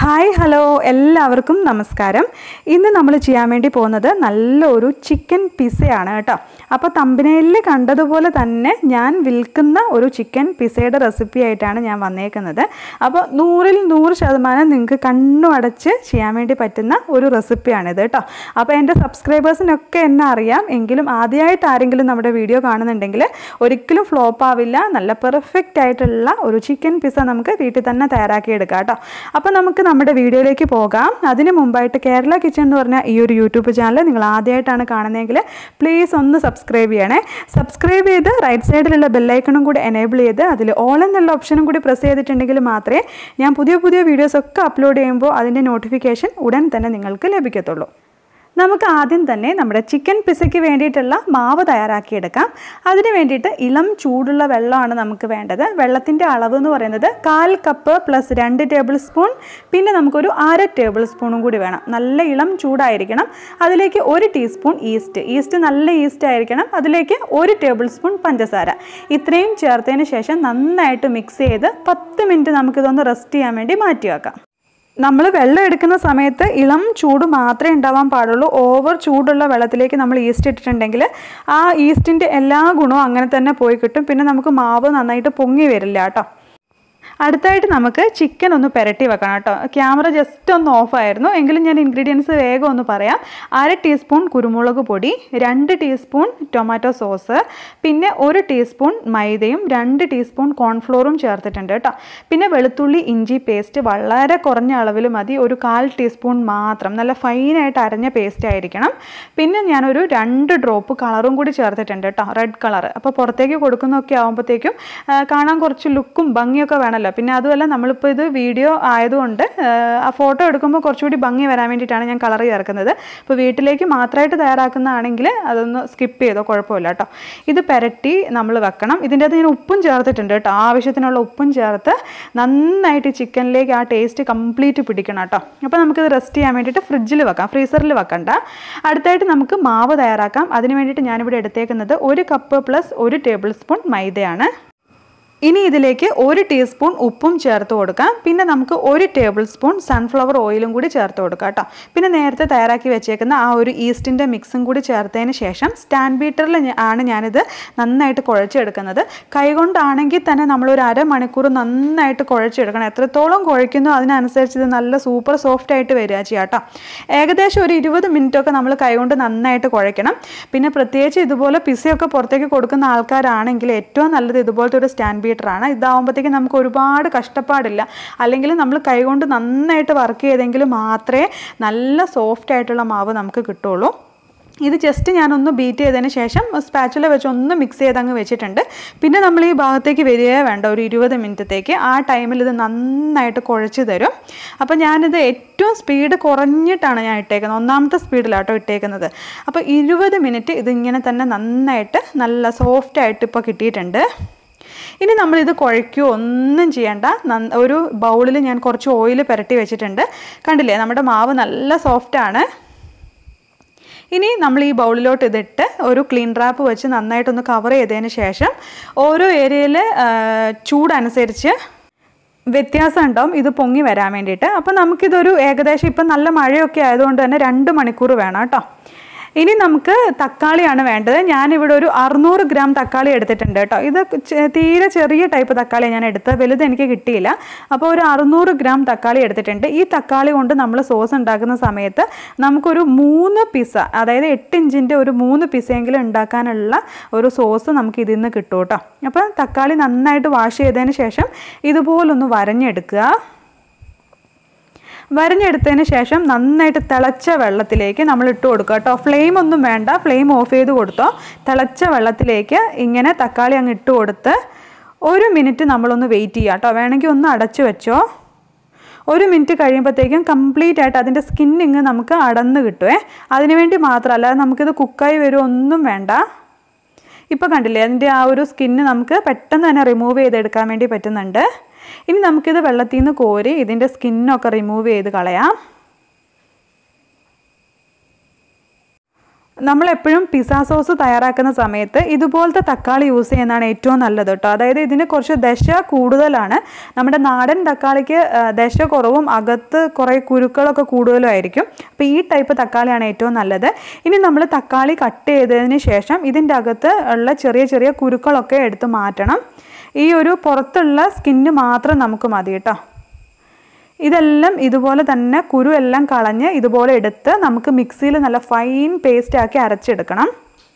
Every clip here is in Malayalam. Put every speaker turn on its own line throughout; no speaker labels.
ഹായ് ഹലോ എല്ലാവർക്കും നമസ്കാരം ഇന്ന് നമ്മൾ ചെയ്യാൻ വേണ്ടി പോകുന്നത് നല്ലൊരു ചിക്കൻ പിസയാണ് കേട്ടോ അപ്പോൾ തമ്പനയിൽ കണ്ടതുപോലെ തന്നെ ഞാൻ വിൽക്കുന്ന ഒരു ചിക്കൻ പിസയുടെ റെസിപ്പി ആയിട്ടാണ് ഞാൻ വന്നേക്കുന്നത് അപ്പോൾ നൂറിൽ നൂറ് ശതമാനം നിങ്ങൾക്ക് കണ്ണു അടച്ച് ചെയ്യാൻ വേണ്ടി പറ്റുന്ന ഒരു റെസിപ്പിയാണിത് കേട്ടോ അപ്പോൾ എൻ്റെ സബ്സ്ക്രൈബേഴ്സിനൊക്കെ എന്നെ അറിയാം എങ്കിലും ആദ്യമായിട്ട് ആരെങ്കിലും നമ്മുടെ വീഡിയോ കാണുന്നുണ്ടെങ്കിൽ ഒരിക്കലും ഫ്ലോപ്പ് ആവില്ല നല്ല പെർഫെക്റ്റ് ആയിട്ടുള്ള ഒരു ചിക്കൻ പിസ്സ നമുക്ക് വീട്ടിൽ തന്നെ തയ്യാറാക്കി എടുക്കാം കേട്ടോ അപ്പോൾ നമുക്ക് നമ്മുടെ വീഡിയോയിലേക്ക് പോകാം അതിന് മുമ്പായിട്ട് കേരള കിച്ചൺ എന്ന് പറഞ്ഞ ഈ ഒരു യൂട്യൂബ് ചാനൽ നിങ്ങൾ ആദ്യമായിട്ടാണ് കാണുന്നതെങ്കിൽ പ്ലീസ് ഒന്ന് സബ്സ്ക്രൈബ് ചെയ്യണേ സബ്സ്ക്രൈബ് ചെയ്ത് റൈറ്റ് സൈഡിലുള്ള ബെല്ലൈക്കണും കൂടി എനേബിൾ ചെയ്ത് അതിൽ ഓൾ എന്നുള്ള ഓപ്ഷനും കൂടി പ്രസ് ചെയ്തിട്ടുണ്ടെങ്കിൽ മാത്രമേ ഞാൻ പുതിയ പുതിയ വീഡിയോസ് ഒക്കെ അപ്ലോഡ് ചെയ്യുമ്പോൾ അതിൻ്റെ നോട്ടിഫിക്കേഷൻ ഉടൻ തന്നെ നിങ്ങൾക്ക് ലഭിക്കത്തുള്ളൂ നമുക്ക് ആദ്യം തന്നെ നമ്മുടെ ചിക്കൻ പിസയ്ക്ക് വേണ്ടിയിട്ടുള്ള മാവ് തയ്യാറാക്കിയെടുക്കാം അതിന് വേണ്ടിയിട്ട് ഇളം ചൂടുള്ള വെള്ളമാണ് നമുക്ക് വേണ്ടത് വെള്ളത്തിൻ്റെ അളവ് എന്ന് പറയുന്നത് കാൽ കപ്പ് പ്ലസ് രണ്ട് ടേബിൾ സ്പൂൺ പിന്നെ നമുക്കൊരു അര ടേബിൾ സ്പൂണും കൂടി വേണം നല്ല ഇളം ചൂടായിരിക്കണം അതിലേക്ക് ഒരു ടീസ്പൂൺ ഈസ്റ്റ് ഈസ്റ്റ് നല്ല ഈസ്റ്റ് ആയിരിക്കണം അതിലേക്ക് ഒരു ടേബിൾ സ്പൂൺ പഞ്ചസാര ഇത്രയും ചേർത്തതിന് ശേഷം നന്നായിട്ട് മിക്സ് ചെയ്ത് പത്ത് മിനിറ്റ് നമുക്കിതൊന്ന് റെസ്റ്റ് ചെയ്യാൻ വേണ്ടി മാറ്റി വെക്കാം നമ്മൾ വെള്ളം എടുക്കുന്ന സമയത്ത് ഇളം ചൂട് മാത്രമേ ഉണ്ടാവാൻ പാടുള്ളൂ ഓവർ ചൂടുള്ള വെള്ളത്തിലേക്ക് നമ്മൾ ഈസ്റ്റ് ഇട്ടിട്ടുണ്ടെങ്കിൽ ആ ഈസ്റ്റിൻ്റെ എല്ലാ ഗുണവും അങ്ങനെ തന്നെ പോയി കിട്ടും പിന്നെ നമുക്ക് മാവ് നന്നായിട്ട് പൊങ്ങി വരില്ല കേട്ടോ അടുത്തായിട്ട് നമുക്ക് ചിക്കൻ ഒന്ന് പുരട്ടി വെക്കണം കേട്ടോ ക്യാമറ ജസ്റ്റ് ഒന്ന് ഓഫായിരുന്നു എങ്കിലും ഞാൻ ഇൻഗ്രീഡിയൻസ് വേഗം ഒന്ന് പറയാം അര ടീസ്പൂൺ കുരുമുളക് പൊടി രണ്ട് ടീസ്പൂൺ ടൊമാറ്റോ സോസ് പിന്നെ ഒരു ടീസ്പൂൺ മൈദയും രണ്ട് ടീസ്പൂൺ കോൺഫ്ലോറും ചേർത്തിട്ടുണ്ട് കേട്ടോ പിന്നെ വെളുത്തുള്ളി ഇഞ്ചി പേസ്റ്റ് വളരെ കുറഞ്ഞ അളവിൽ മതി ഒരു കാൽ ടീസ്പൂൺ മാത്രം നല്ല ഫൈനായിട്ട് അരഞ്ഞ പേസ്റ്റ് ആയിരിക്കണം പിന്നെ ഞാനൊരു രണ്ട് ഡ്രോപ്പ് കളറും കൂടി ചേർത്തിട്ടുണ്ട് കേട്ടോ റെഡ് കളർ അപ്പോൾ പുറത്തേക്ക് കൊടുക്കുന്നതൊക്കെ ആകുമ്പോഴത്തേക്കും കാണാൻ കുറച്ച് ലുക്കും ഭംഗിയൊക്കെ വേണമല്ലോ പിന്നെ അതുമല്ല നമ്മളിപ്പോൾ ഇത് വീഡിയോ ആയതുകൊണ്ട് ആ ഫോട്ടോ എടുക്കുമ്പോൾ കുറച്ചുകൂടി ഭംഗി വരാൻ വേണ്ടിയിട്ടാണ് ഞാൻ കളർ ചേർക്കുന്നത് ഇപ്പോൾ വീട്ടിലേക്ക് മാത്രമായിട്ട് തയ്യാറാക്കുന്നതാണെങ്കിൽ അതൊന്ന് സ്കിപ്പ് ചെയ്തോ കുഴപ്പമില്ല കേട്ടോ ഇത് പെരട്ടി നമ്മൾ വെക്കണം ഇതിൻ്റെ അകത്ത് ഞാൻ ഉപ്പും ചേർത്തിട്ടുണ്ട് കേട്ടോ ആവശ്യത്തിനുള്ള ഉപ്പും ചേർത്ത് നന്നായിട്ട് ചിക്കനിലേക്ക് ആ ടേസ്റ്റ് കംപ്ലീറ്റ് പിടിക്കണം കേട്ടോ അപ്പോൾ നമുക്കിത് റെസ്റ്റ് ചെയ്യാൻ വേണ്ടിയിട്ട് ഫ്രിഡ്ജിൽ വെക്കാം ഫ്രീസറിൽ വെക്കണ്ട അടുത്തായിട്ട് നമുക്ക് മാവ് തയ്യാറാക്കാം അതിന് വേണ്ടിയിട്ട് ഞാനിവിടെ എടുത്തേക്കുന്നത് ഒരു കപ്പ് പ്ലസ് ഒരു ടേബിൾ സ്പൂൺ മൈദയാണ് ഇനി ഇതിലേക്ക് ഒരു ടീസ്പൂൺ ഉപ്പും ചേർത്ത് കൊടുക്കാം പിന്നെ നമുക്ക് ഒരു ടേബിൾ സ്പൂൺ സൺഫ്ലവർ ഓയിലും കൂടി ചേർത്ത് കൊടുക്കാം കേട്ടോ പിന്നെ നേരത്തെ തയ്യാറാക്കി വെച്ചേക്കുന്ന ആ ഒരു ഈസ്റ്റിൻ്റെ മിക്സും കൂടി ചേർത്തതിന് ശേഷം സ്റ്റാൻഡ് ബീറ്ററിൽ ആണ് ഞാനിത് നന്നായിട്ട് കുഴച്ചെടുക്കുന്നത് കൈകൊണ്ടാണെങ്കിൽ തന്നെ നമ്മളൊരു അരമണിക്കൂർ നന്നായിട്ട് കുഴച്ചെടുക്കണം എത്രത്തോളം കുഴയ്ക്കുന്നോ അതിനനുസരിച്ച് ഇത് നല്ല സൂപ്പർ സോഫ്റ്റ് ആയിട്ട് വരിക ചെയ്യാം കേട്ടോ ഏകദേശം ഒരു ഇരുപത് മിനിറ്റൊക്കെ നമ്മൾ കൈകൊണ്ട് നന്നായിട്ട് കുഴയ്ക്കണം പിന്നെ പ്രത്യേകിച്ച് ഇതുപോലെ പിസയൊക്കെ പുറത്തേക്ക് കൊടുക്കുന്ന ആൾക്കാരാണെങ്കിൽ ഏറ്റവും നല്ലത് ഇതുപോലത്തെ ഒരു സ്റ്റാൻഡ് ബീറ്ററാണ് ഇതാവുമ്പോഴത്തേക്കും നമുക്ക് ഒരുപാട് കഷ്ടപ്പാടില്ല അല്ലെങ്കിൽ നമ്മൾ കൈകൊണ്ട് നന്നായിട്ട് വർക്ക് ചെയ്തെങ്കിൽ മാത്രമേ നല്ല സോഫ്റ്റ് ആയിട്ടുള്ള മാവ് നമുക്ക് കിട്ടുള്ളൂ ഇത് ജസ്റ്റ് ഞാനൊന്ന് ബീറ്റ് ചെയ്തതിന് ശേഷം സ്പാച്ചുല വെച്ച് ഒന്ന് മിക്സ് ചെയ്ത് അങ്ങ് വെച്ചിട്ടുണ്ട് പിന്നെ നമ്മൾ ഈ ഭാഗത്തേക്ക് വരികയേ വേണ്ട ഒരു ഇരുപത് മിനിറ്റത്തേക്ക് ആ ടൈമിൽ ഇത് നന്നായിട്ട് കുഴച്ച് തരും അപ്പോൾ ഞാനിത് ഏറ്റവും സ്പീഡ് കുറഞ്ഞിട്ടാണ് ഞാൻ ഇട്ടേക്കുന്നത് ഒന്നാമത്തെ സ്പീഡിലാട്ടോ ഇട്ടേക്കുന്നത് അപ്പോൾ ഇരുപത് മിനിറ്റ് ഇതിങ്ങനെ തന്നെ നന്നായിട്ട് നല്ല സോഫ്റ്റ് ആയിട്ട് ഇപ്പോൾ കിട്ടിയിട്ടുണ്ട് ഇനി നമ്മളിത് കുഴയ്ക്കുകയോ ഒന്നും ചെയ്യണ്ട ഒരു ബൗളിൽ ഞാൻ കുറച്ച് ഓയിൽ പുരട്ടി വെച്ചിട്ടുണ്ട് കണ്ടില്ലേ നമ്മുടെ മാവ് നല്ല സോഫ്റ്റാണ് ഇനി നമ്മൾ ഈ ബൗളിലോട്ട് ഇതിട്ട് ഒരു ക്ലീൻ റാപ്പ് വെച്ച് നന്നായിട്ടൊന്ന് കവർ ചെയ്തതിന് ശേഷം ഓരോ ഏരിയയിൽ ചൂടനുസരിച്ച് വ്യത്യാസം ഉണ്ടാവും ഇത് പൊങ്ങി വരാൻ വേണ്ടിയിട്ട് അപ്പോൾ നമുക്കിതൊരു ഏകദേശം ഇപ്പം നല്ല മഴയൊക്കെ ആയതുകൊണ്ട് തന്നെ രണ്ട് മണിക്കൂർ വേണം കേട്ടോ ഇനി നമുക്ക് തക്കാളിയാണ് വേണ്ടത് ഞാനിവിടെ ഒരു അറുന്നൂറ് ഗ്രാം തക്കാളി എടുത്തിട്ടുണ്ട് കേട്ടോ ഇത് തീരെ ചെറിയ ടൈപ്പ് തക്കാളി ഞാൻ എടുത്തത് വലുത് എനിക്ക് കിട്ടിയില്ല അപ്പോൾ ഒരു അറുന്നൂറ് ഗ്രാം തക്കാളി എടുത്തിട്ടുണ്ട് ഈ തക്കാളി കൊണ്ട് നമ്മൾ സോസ് ഉണ്ടാക്കുന്ന സമയത്ത് നമുക്കൊരു മൂന്ന് പിസ്സ അതായത് എട്ട് ഇഞ്ചിൻ്റെ ഒരു മൂന്ന് പിസ്സയെങ്കിലും ഉണ്ടാക്കാനുള്ള ഒരു സോസ് നമുക്ക് ഇതിൽ നിന്ന് കിട്ടും കേട്ടോ അപ്പോൾ തക്കാളി നന്നായിട്ട് വാഷ് ചെയ്തതിന് ശേഷം ഇതുപോലൊന്ന് വരഞ്ഞെടുക്കുക വരഞ്ഞെടുത്തതിന് ശേഷം നന്നായിട്ട് തിളച്ച വെള്ളത്തിലേക്ക് നമ്മൾ ഇട്ട് കൊടുക്കുക കേട്ടോ ഫ്ലെയിം ഒന്നും വേണ്ട ഫ്ലെയിം ഓഫ് ചെയ്ത് കൊടുത്തോ തിളച്ച വെള്ളത്തിലേക്ക് ഇങ്ങനെ തക്കാളി അങ്ങ് ഇട്ട് കൊടുത്ത് ഒരു മിനിറ്റ് നമ്മളൊന്ന് വെയിറ്റ് ചെയ്യുക കേട്ടോ വേണമെങ്കിൽ ഒന്ന് അടച്ചു വെച്ചോ ഒരു മിനിറ്റ് കഴിയുമ്പോഴത്തേക്കും കംപ്ലീറ്റ് ആയിട്ട് അതിൻ്റെ സ്കിന്നിങ് നമുക്ക് അടന്ന് കിട്ടുമേ അതിനുവേണ്ടി മാത്രമല്ല നമുക്കിത് കുക്കായി വരും ഒന്നും വേണ്ട ഇപ്പോൾ കണ്ടില്ലേ അതിൻ്റെ ആ ഒരു സ്കിന്ന് നമുക്ക് പെട്ടെന്ന് തന്നെ റിമൂവ് ചെയ്തെടുക്കാൻ വേണ്ടി പറ്റുന്നുണ്ട് ഇനി നമുക്കിത് വെള്ളത്തിൽ നിന്ന് കോരി ഇതിൻ്റെ സ്കിന്നൊക്കെ റിമൂവ് ചെയ്ത് കളയാം നമ്മളെപ്പോഴും പിസ്സ സോസ് തയ്യാറാക്കുന്ന സമയത്ത് ഇതുപോലത്തെ തക്കാളി യൂസ് ചെയ്യുന്നതാണ് ഏറ്റവും നല്ലത് കേട്ടോ അതായത് ഇതിന് കുറച്ച് ദശ കൂടുതലാണ് നമ്മുടെ നാടൻ തക്കാളിക്ക് ആ, ദശ കുറവും അകത്ത് കുറേ കുരുക്കളൊക്കെ കൂടുതലും ആയിരിക്കും അപ്പോൾ ഈ ടൈപ്പ് തക്കാളിയാണ് ഏറ്റവും നല്ലത് ഇനി നമ്മൾ തക്കാളി കട്ട് ചെയ്തതിന് ശേഷം ഇതിൻ്റെ അകത്ത് ഉള്ള ചെറിയ ചെറിയ കുരുക്കളൊക്കെ എടുത്ത് മാറ്റണം ഈ ഒരു പുറത്തുള്ള സ്കിന്ന് മാത്രം നമുക്ക് മതി കേട്ടോ ഇതെല്ലാം ഇതുപോലെ തന്നെ കുരു എല്ലാം കളഞ്ഞ് ഇതുപോലെ എടുത്ത് നമുക്ക് മിക്സിയിൽ നല്ല ഫൈൻ പേസ്റ്റ് ആക്കി അരച്ചെടുക്കണം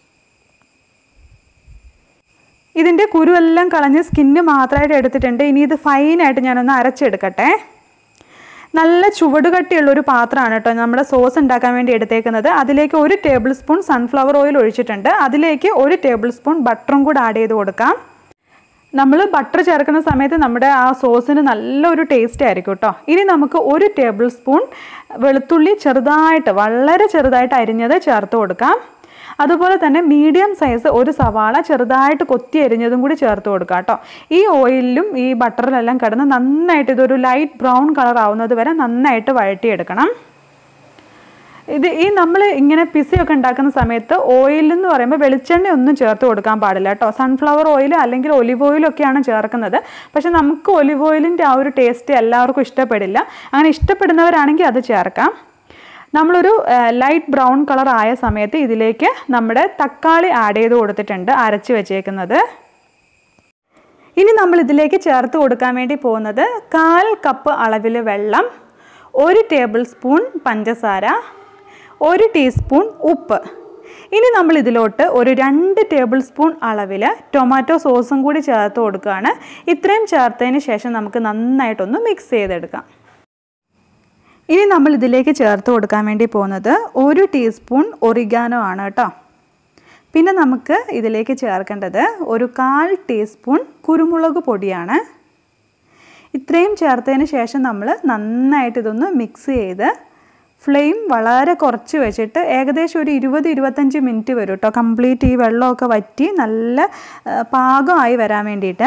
ഇതിൻ്റെ കുരു എല്ലാം കളഞ്ഞ് സ്കിന്ന് മാത്രമായിട്ട് എടുത്തിട്ടുണ്ട് ഇനി ഇത് ഫൈനായിട്ട് ഞാനൊന്ന് അരച്ചെടുക്കട്ടെ നല്ല ചുവട് കട്ടിയുള്ള ഒരു പാത്രമാണ് കേട്ടോ നമ്മുടെ സോസ് ഉണ്ടാക്കാൻ വേണ്ടി എടുത്തേക്കുന്നത് അതിലേക്ക് ഒരു ടേബിൾ സ്പൂൺ സൺഫ്ലവർ ഓയിൽ ഒഴിച്ചിട്ടുണ്ട് അതിലേക്ക് ഒരു ടേബിൾ സ്പൂൺ ബട്ടറും കൂടെ ആഡ് ചെയ്ത് കൊടുക്കാം നമ്മൾ ബട്ടർ ചേർക്കുന്ന സമയത്ത് നമ്മുടെ ആ സോസിന് നല്ലൊരു ടേസ്റ്റ് ആയിരിക്കും കേട്ടോ ഇനി നമുക്ക് ഒരു ടേബിൾ സ്പൂൺ വെളുത്തുള്ളി ചെറുതായിട്ട് വളരെ ചെറുതായിട്ട് അരിഞ്ഞത് ചേർത്ത് കൊടുക്കാം അതുപോലെ തന്നെ മീഡിയം സൈസ് ഒരു സവാള ചെറുതായിട്ട് കൊത്തി അരിഞ്ഞതും കൂടി ചേർത്ത് കൊടുക്കാം കേട്ടോ ഈ ഓയിലിലും ഈ ബട്ടറിലെല്ലാം കിടന്ന് നന്നായിട്ട് ഇതൊരു ലൈറ്റ് ബ്രൗൺ കളർ ആവുന്നത് വരെ നന്നായിട്ട് വഴറ്റിയെടുക്കണം ഇത് ഈ നമ്മൾ ഇങ്ങനെ പിസയൊക്കെ ഉണ്ടാക്കുന്ന സമയത്ത് ഓയിൽ എന്ന് പറയുമ്പോൾ വെളിച്ചെണ്ണ ഒന്നും ചേർത്ത് കൊടുക്കാൻ പാടില്ല കേട്ടോ സൺഫ്ലവർ ഓയിൽ അല്ലെങ്കിൽ ഒലിവ് ഓയിലൊക്കെയാണ് ചേർക്കുന്നത് പക്ഷെ നമുക്ക് ഒലിവ് ഓയിലിൻ്റെ ആ ഒരു ടേസ്റ്റ് എല്ലാവർക്കും ഇഷ്ടപ്പെടില്ല അങ്ങനെ ഇഷ്ടപ്പെടുന്നവരാണെങ്കിൽ അത് ചേർക്കാം നമ്മളൊരു ലൈറ്റ് ബ്രൗൺ കളർ ആയ സമയത്ത് ഇതിലേക്ക് നമ്മുടെ തക്കാളി ആഡ് ചെയ്ത് കൊടുത്തിട്ടുണ്ട് അരച്ച് വെച്ചേക്കുന്നത് ഇനി നമ്മൾ ഇതിലേക്ക് ചേർത്ത് കൊടുക്കാൻ വേണ്ടി പോകുന്നത് കാൽ കപ്പ് അളവിൽ വെള്ളം ഒരു ടേബിൾ സ്പൂൺ പഞ്ചസാര ഒരു ടീസ്പൂൺ ഉപ്പ് ഇനി നമ്മൾ ഇതിലോട്ട് ഒരു രണ്ട് ടേബിൾ സ്പൂൺ അളവിൽ ടൊമാറ്റോ സോസും കൂടി ചേർത്ത് കൊടുക്കുകയാണ് ഇത്രയും ചേർത്തതിന് ശേഷം നമുക്ക് നന്നായിട്ടൊന്ന് മിക്സ് ചെയ്തെടുക്കാം ഇനി നമ്മൾ ഇതിലേക്ക് ചേർത്ത് കൊടുക്കാൻ വേണ്ടി പോകുന്നത് ഒരു ടീസ്പൂൺ ഒറിഗാനോ ആണ് കേട്ടോ പിന്നെ നമുക്ക് ഇതിലേക്ക് ചേർക്കേണ്ടത് ഒരു കാൽ ടീസ്പൂൺ കുരുമുളക് പൊടിയാണ് ഇത്രയും ചേർത്തതിന് ശേഷം നമ്മൾ നന്നായിട്ട് ഇതൊന്ന് മിക്സ് ചെയ്ത് ഫ്ലെയിം വളരെ കുറച്ച് വെച്ചിട്ട് ഏകദേശം ഒരു ഇരുപത് ഇരുപത്തഞ്ച് മിനിറ്റ് വരും കേട്ടോ കംപ്ലീറ്റ് ഈ വെള്ളമൊക്കെ വറ്റി നല്ല ആ, പാകമായി വരാൻ വേണ്ടിയിട്ട്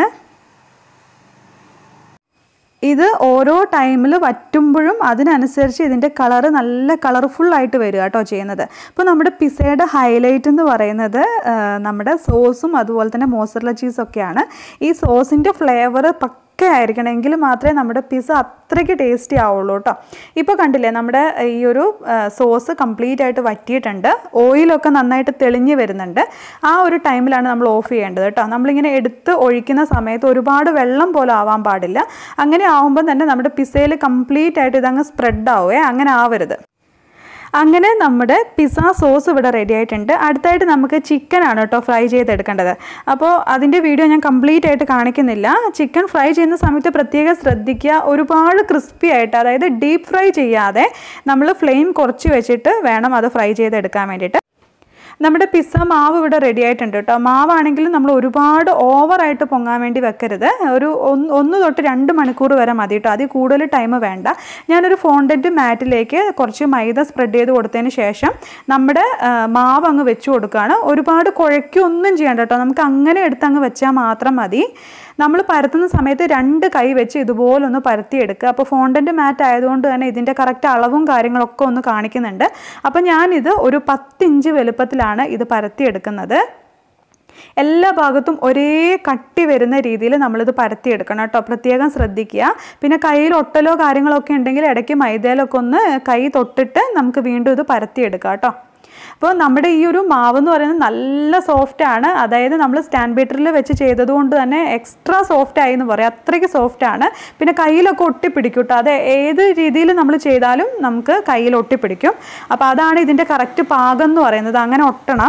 ഇത് ഓരോ ടൈമിൽ വറ്റുമ്പോഴും അതിനനുസരിച്ച് ഇതിൻ്റെ കളറ് നല്ല കളർഫുൾ ആയിട്ട് വരിക കേട്ടോ ചെയ്യുന്നത് അപ്പോൾ നമ്മുടെ പിസയുടെ ഹൈലൈറ്റ് എന്ന് പറയുന്നത് ആ, നമ്മുടെ സോസും അതുപോലെ തന്നെ മോസറല ചീസൊക്കെയാണ് ഈ സോസിൻ്റെ ഫ്ലേവർ പക്ക ആയിരിക്കണമെങ്കിൽ മാത്രമേ നമ്മുടെ പിസ്സ അത്രയ്ക്ക് ടേസ്റ്റി ആവുള്ളൂ കേട്ടോ ഇപ്പോൾ കണ്ടില്ലേ നമ്മുടെ ഈ ഒരു ആ, സോസ് കംപ്ലീറ്റ് ആയിട്ട് വറ്റിയിട്ടുണ്ട് ഓയിലൊക്കെ നന്നായിട്ട് തെളിഞ്ഞ് വരുന്നുണ്ട് ആ ഒരു ടൈമിലാണ് നമ്മൾ ഓഫ് ചെയ്യേണ്ടത് കേട്ടോ നമ്മളിങ്ങനെ എടുത്ത് ഒഴിക്കുന്ന സമയത്ത് ഒരുപാട് വെള്ളം പോലെ ആവാൻ പാടില്ല അങ്ങനെ ആവുമ്പോൾ തന്നെ നമ്മുടെ പിസയിൽ കംപ്ലീറ്റ് ആയിട്ട് ഇതങ്ങ് സ്പ്രെഡ് ആവുകയെ അങ്ങനെ ആവരുത് അങ്ങനെ നമ്മുടെ പിസ്സ സോസ് ഇവിടെ റെഡി ആയിട്ടുണ്ട് അടുത്തായിട്ട് നമുക്ക് ചിക്കൻ ആണ് കേട്ടോ ഫ്രൈ ചെയ്തെടുക്കേണ്ടത് അപ്പോൾ അതിൻ്റെ വീഡിയോ ഞാൻ കംപ്ലീറ്റ് ആയിട്ട് കാണിക്കുന്നില്ല ചിക്കൻ ഫ്രൈ ചെയ്യുന്ന സമയത്ത് പ്രത്യേകം ശ്രദ്ധിക്കുക ഒരുപാട് ക്രിസ്പി ആയിട്ട് അതായത് ഡീപ്പ് ഫ്രൈ ചെയ്യാതെ നമ്മൾ ഫ്ലെയിം കുറച്ച് വെച്ചിട്ട് വേണം അത് ഫ്രൈ ചെയ്തെടുക്കാൻ വേണ്ടിയിട്ട് നമ്മുടെ പിസ്സ മാവ് ഇവിടെ റെഡി ആയിട്ടുണ്ട് കേട്ടോ മാവാണെങ്കിലും നമ്മൾ ഒരുപാട് ഓവറായിട്ട് പൊങ്ങാൻ വേണ്ടി വെക്കരുത് ഒരു ഒന്ന് ഒന്ന് തൊട്ട് രണ്ട് മണിക്കൂർ വരെ മതി കേട്ടോ അതിൽ കൂടുതൽ ടൈം വേണ്ട ഞാനൊരു ഫോണ്ടൻറ്റ് മാറ്റിലേക്ക് കുറച്ച് മൈദ സ്പ്രെഡ് ചെയ്ത് കൊടുത്തതിന് ശേഷം നമ്മുടെ ആ, മാവ് അങ്ങ് വെച്ച് കൊടുക്കുകയാണ് ഒരുപാട് കുഴയ്ക്കൊന്നും ചെയ്യണ്ട കേട്ടോ നമുക്ക് അങ്ങനെ എടുത്ത് അങ്ങ് വെച്ചാൽ മാത്രം മതി നമ്മൾ പരത്തുന്ന സമയത്ത് രണ്ട് കൈ വെച്ച് ഇതുപോലൊന്ന് പരത്തിയെടുക്കുക അപ്പോൾ ഫോണ്ടൻ്റ് മാറ്റ് ആയതുകൊണ്ട് തന്നെ ഇതിൻ്റെ കറക്റ്റ് അളവും കാര്യങ്ങളൊക്കെ ഒന്ന് കാണിക്കുന്നുണ്ട് അപ്പോൾ ഞാനിത് ഒരു പത്തിഞ്ച് വലുപ്പത്തിലാണ് ഇത് പരത്തിയെടുക്കുന്നത് എല്ലാ ഭാഗത്തും ഒരേ കട്ടി വരുന്ന രീതിയിൽ നമ്മളിത് പരത്തിയെടുക്കണം കേട്ടോ പ്രത്യേകം ശ്രദ്ധിക്കുക പിന്നെ കയ്യിൽ ഒട്ടലോ കാര്യങ്ങളൊക്കെ ഉണ്ടെങ്കിൽ ഇടയ്ക്ക് മൈദയിലൊക്കെ ഒന്ന് കൈ തൊട്ടിട്ട് നമുക്ക് വീണ്ടും ഇത് പരത്തിയെടുക്കാം കേട്ടോ അപ്പോൾ നമ്മുടെ ഈ ഒരു മാവ് എന്ന് പറയുന്നത് നല്ല സോഫ്റ്റ് ആണ് അതായത് നമ്മൾ സ്റ്റാൻഡ് ബീറ്ററിൽ വെച്ച് ചെയ്തത് കൊണ്ട് തന്നെ എക്സ്ട്രാ സോഫ്റ്റ് ആയി എന്ന് പറയാം അത്രയ്ക്ക് സോഫ്റ്റ് ആണ് പിന്നെ കയ്യിലൊക്കെ ഒട്ടിപ്പിടിക്കും കേട്ടോ അത് ഏത് രീതിയിൽ നമ്മൾ ചെയ്താലും നമുക്ക് കയ്യിൽ ഒട്ടിപ്പിടിക്കും അപ്പോൾ അതാണ് ഇതിൻ്റെ കറക്റ്റ് പാകം എന്ന് പറയുന്നത് അങ്ങനെ ഒട്ടണം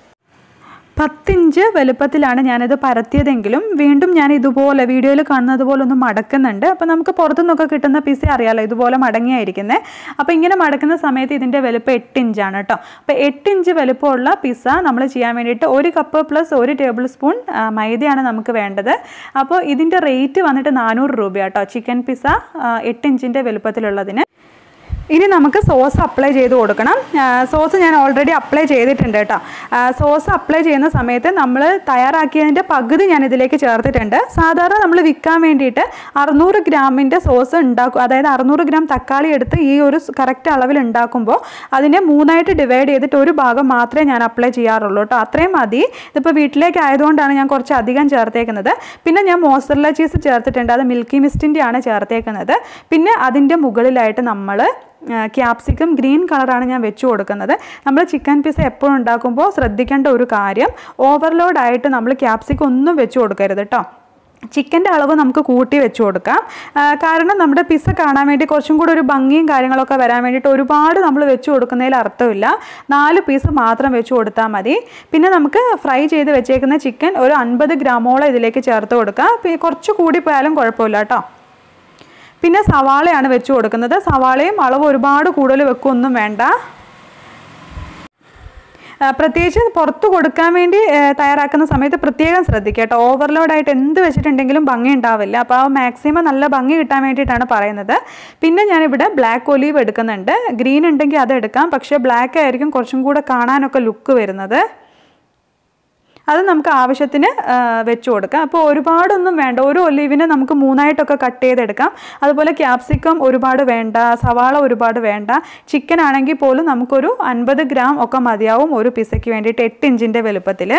പത്തിഞ്ച് വലുപ്പത്തിലാണ് ഞാനിത് പരത്തിയതെങ്കിലും വീണ്ടും ഞാൻ ഇതുപോലെ വീഡിയോയിൽ കാണുന്നത് പോലെ ഒന്ന് മടക്കുന്നുണ്ട് അപ്പോൾ നമുക്ക് പുറത്തുനിന്നൊക്കെ കിട്ടുന്ന പിസ അറിയാലോ ഇതുപോലെ മടങ്ങിയായിരിക്കുന്നത് അപ്പോൾ ഇങ്ങനെ മടക്കുന്ന സമയത്ത് ഇതിൻ്റെ വലുപ്പം എട്ട് ഇഞ്ചാണ് കേട്ടോ അപ്പോൾ എട്ട് ഇഞ്ച് വലുപ്പമുള്ള പിസ്സ നമ്മൾ ചെയ്യാൻ വേണ്ടിയിട്ട് ഒരു കപ്പ് പ്ലസ് ഒരു ടേബിൾ സ്പൂൺ ആ, മൈദയാണ് നമുക്ക് വേണ്ടത് അപ്പോൾ ഇതിൻ്റെ റേറ്റ് വന്നിട്ട് നാനൂറ് രൂപ കേട്ടോ ചിക്കൻ പിസ്സ എട്ട് ഇഞ്ചിൻ്റെ വലുപ്പത്തിലുള്ളതിന് ഇനി നമുക്ക് സോസ് അപ്ലൈ ചെയ്ത് കൊടുക്കണം ആ, സോസ് ഞാൻ ഓൾറെഡി അപ്ലൈ ചെയ്തിട്ടുണ്ട് കേട്ടോ ആ, സോസ് അപ്ലൈ ചെയ്യുന്ന സമയത്ത് നമ്മൾ തയ്യാറാക്കിയതിൻ്റെ പകുതി ഞാൻ ഇതിലേക്ക് ചേർത്തിട്ടുണ്ട് സാധാരണ നമ്മൾ വിൽക്കാൻ വേണ്ടിയിട്ട് അറുന്നൂറ് ഗ്രാമിൻ്റെ സോസ് ഉണ്ടാക്കും അതായത് അറുന്നൂറ് ഗ്രാം തക്കാളി എടുത്ത് ഈ ഒരു കറക്റ്റ് അളവിൽ ഉണ്ടാക്കുമ്പോൾ അതിനെ മൂന്നായിട്ട് ഡിവൈഡ് ചെയ്തിട്ട് ഒരു ഭാഗം മാത്രമേ ഞാൻ അപ്ലൈ ചെയ്യാറുള്ളൂ കേട്ടോ അത്രയും മതി ഇതിപ്പോൾ വീട്ടിലേക്ക് ആയതുകൊണ്ടാണ് ഞാൻ കുറച്ച് അധികം ചേർത്തേക്കുന്നത് പിന്നെ ഞാൻ മോസറല്ല ചീസ് ചേർത്തിട്ടുണ്ട് അത് മിൽക്കി മിസ്റ്റിൻ്റെ ആണ് ചേർത്തേക്കുന്നത് പിന്നെ അതിൻ്റെ മുകളിലായിട്ട് നമ്മൾ ക്യാപ്സിക്കം ഗ്രീൻ കളറാണ് ഞാൻ വെച്ച് കൊടുക്കുന്നത് നമ്മൾ ചിക്കൻ പീസ് എപ്പോഴും ഉണ്ടാക്കുമ്പോൾ ശ്രദ്ധിക്കേണ്ട ഒരു കാര്യം ഓവർലോഡായിട്ട് നമ്മൾ ക്യാപ്സിക്കം ഒന്നും വെച്ച് കൊടുക്കരുത് കേട്ടോ ചിക്കൻ്റെ അളവ് നമുക്ക് കൂട്ടി വെച്ച് കൊടുക്കാം ആ, കാരണം നമ്മുടെ പിസ്സ കാണാൻ വേണ്ടി കുറച്ചും കൂടെ ഒരു ഭംഗിയും കാര്യങ്ങളൊക്കെ വരാൻ വേണ്ടിയിട്ട് ഒരുപാട് നമ്മൾ വെച്ച് കൊടുക്കുന്നതിൽ അർത്ഥമില്ല നാല് പീസ് മാത്രം വെച്ച് കൊടുത്താൽ മതി പിന്നെ നമുക്ക് ഫ്രൈ ചെയ്ത് വെച്ചേക്കുന്ന ചിക്കൻ ഒരു അൻപത് ഗ്രാമോളം ഇതിലേക്ക് ചേർത്ത് കൊടുക്കാം പിന്നെ കുറച്ച് കൂടി പോയാലും കുഴപ്പമില്ല കേട്ടോ പിന്നെ സവാളയാണ് വെച്ച് കൊടുക്കുന്നത് സവാളയും അളവ് ഒരുപാട് കൂടുതൽ വെക്കുകയൊന്നും വേണ്ട ആ, പ്രത്യേകിച്ച് പുറത്ത് കൊടുക്കാൻ വേണ്ടി ആ, തയ്യാറാക്കുന്ന സമയത്ത് പ്രത്യേകം ശ്രദ്ധിക്കുക കേട്ടോ ഓവർലോഡായിട്ട് എന്ത് വെച്ചിട്ടുണ്ടെങ്കിലും ഭംഗി ഉണ്ടാവില്ല അപ്പോൾ ആ മാക്സിമം നല്ല ഭംഗി കിട്ടാൻ വേണ്ടിയിട്ടാണ് പറയുന്നത് പിന്നെ ഞാനിവിടെ ബ്ലാക്ക് ഒലീവ് എടുക്കുന്നുണ്ട് ഗ്രീൻ ഉണ്ടെങ്കിൽ അത് എടുക്കാം പക്ഷേ ബ്ലാക്ക് ആയിരിക്കും കുറച്ചും കൂടെ കാണാനൊക്കെ ലുക്ക് വരുന്നത് അത് നമുക്ക് ആവശ്യത്തിന് ആ, വെച്ച് കൊടുക്കാം അപ്പോൾ ഒരുപാടൊന്നും വേണ്ട ഒരു ഒലീവിനെ നമുക്ക് മൂന്നായിട്ടൊക്കെ കട്ട് ചെയ്തെടുക്കാം അതുപോലെ ക്യാപ്സിക്കം ഒരുപാട് വേണ്ട സവാള ഒരുപാട് വേണ്ട ചിക്കൻ ആണെങ്കിൽ പോലും നമുക്കൊരു അൻപത് ഗ്രാം ഒക്കെ മതിയാവും ഒരു പിസയ്ക്ക് വേണ്ടിയിട്ട് എട്ട് ഇഞ്ചിൻ്റെ വലുപ്പത്തിൽ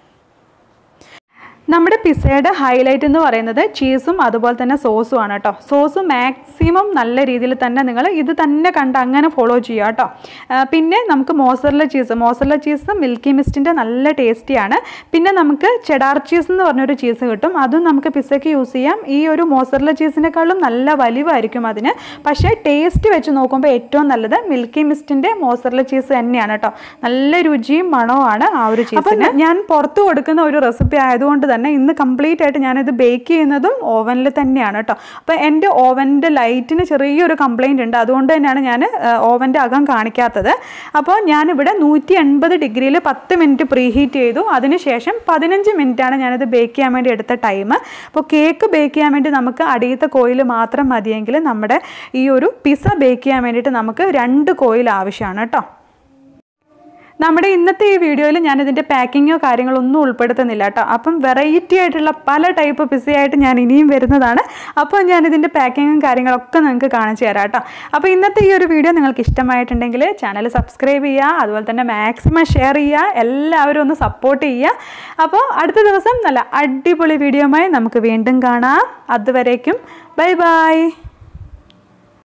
നമ്മുടെ പിസയുടെ ഹൈലൈറ്റ് എന്ന് പറയുന്നത് ചീസും അതുപോലെ തന്നെ സോസും ആണ് കേട്ടോ സോസ് മാക്സിമം നല്ല രീതിയിൽ തന്നെ നിങ്ങൾ ഇത് തന്നെ കണ്ട് അങ്ങനെ ഫോളോ ചെയ്യുക കേട്ടോ ആ, പിന്നെ നമുക്ക് mozzarella cheese mozzarella cheese Milky മിസ്റ്റിൻ്റെ നല്ല ടേസ്റ്റിയാണ് പിന്നെ നമുക്ക് ചെഡാർ ചീസ് എന്ന് പറഞ്ഞൊരു ചീസ് കിട്ടും അതും നമുക്ക് പിസയ്ക്ക് യൂസ് ചെയ്യാം ഈ ഒരു മോസറല ചീസിനേക്കാളും നല്ല വലിവായിരിക്കും അതിന് പക്ഷേ ടേസ്റ്റ് വെച്ച് നോക്കുമ്പോൾ ഏറ്റവും നല്ലത് മിൽക്കി മിസ്റ്റിൻ്റെ മോസറല ചീസ് തന്നെയാണ് കേട്ടോ നല്ല രുചിയും മണവുമാണ് ആ ഒരു ചീസിന് ഞാൻ പുറത്ത് കൊടുക്കുന്ന ഒരു റെസിപ്പി ആയതുകൊണ്ട് തന്നെ ഇന്ന് കംപ്ലീറ്റ് ആയിട്ട് ഞാനിത് ബേക്ക് ചെയ്യുന്നതും ഓവനിൽ തന്നെയാണ് കേട്ടോ അപ്പോൾ എൻ്റെ ഓവൻ്റെ ലൈറ്റിന് ചെറിയൊരു കംപ്ലൈൻറ്റ് ഉണ്ട് അതുകൊണ്ട് തന്നെയാണ് ഞാൻ ഓവൻ്റെ അകം കാണിക്കാത്തത് അപ്പോൾ ഞാനിവിടെ നൂറ്റി എൺപത് ഡിഗ്രിയിൽ പത്ത് മിനിറ്റ് പ്രീ ഹീറ്റ് ചെയ്തു അതിനുശേഷം പതിനഞ്ച് മിനിറ്റാണ് ഞാനിത് ബേക്ക് ചെയ്യാൻ വേണ്ടി എടുത്ത ടൈം അപ്പോൾ കേക്ക് ബേക്ക് ചെയ്യാൻ വേണ്ടി നമുക്ക് അടിയത്തെ കോയിൽ മാത്രം മതിയെങ്കിൽ നമ്മുടെ ഈ ഒരു പിസ്സ ബേക്ക് ചെയ്യാൻ വേണ്ടിയിട്ട് നമുക്ക് രണ്ട് കോയിൽ ആവശ്യമാണ് കേട്ടോ നമ്മുടെ ഇന്നത്തെ ഈ വീഡിയോയിൽ ഞാൻ ഇതിൻ്റെ പാക്കിങ്ങോ കാര്യങ്ങളോ ഒന്നും ഉൾപ്പെടുത്തുന്നില്ല കേട്ടോ അപ്പം വെറൈറ്റി ആയിട്ടുള്ള പല ടൈപ്പ് പിസയായിട്ട് ഞാൻ ഇനിയും വരുന്നതാണ് അപ്പോൾ ഞാൻ ഇതിൻ്റെ പാക്കിങ്ങും കാര്യങ്ങളൊക്കെ നിങ്ങൾക്ക് കാണിച്ചു തരാം കേട്ടോ അപ്പോൾ ഇന്നത്തെ ഈ ഒരു വീഡിയോ നിങ്ങൾക്ക് ഇഷ്ടമായിട്ടുണ്ടെങ്കിൽ ചാനൽ സബ്സ്ക്രൈബ് ചെയ്യുക അതുപോലെ തന്നെ മാക്സിമം ഷെയർ ചെയ്യുക എല്ലാവരും ഒന്ന് സപ്പോർട്ട് ചെയ്യുക അപ്പോൾ അടുത്ത ദിവസം നല്ല അടിപൊളി വീഡിയോയുമായി നമുക്ക് വീണ്ടും കാണാം അതുവരേക്കും ബൈ ബൈ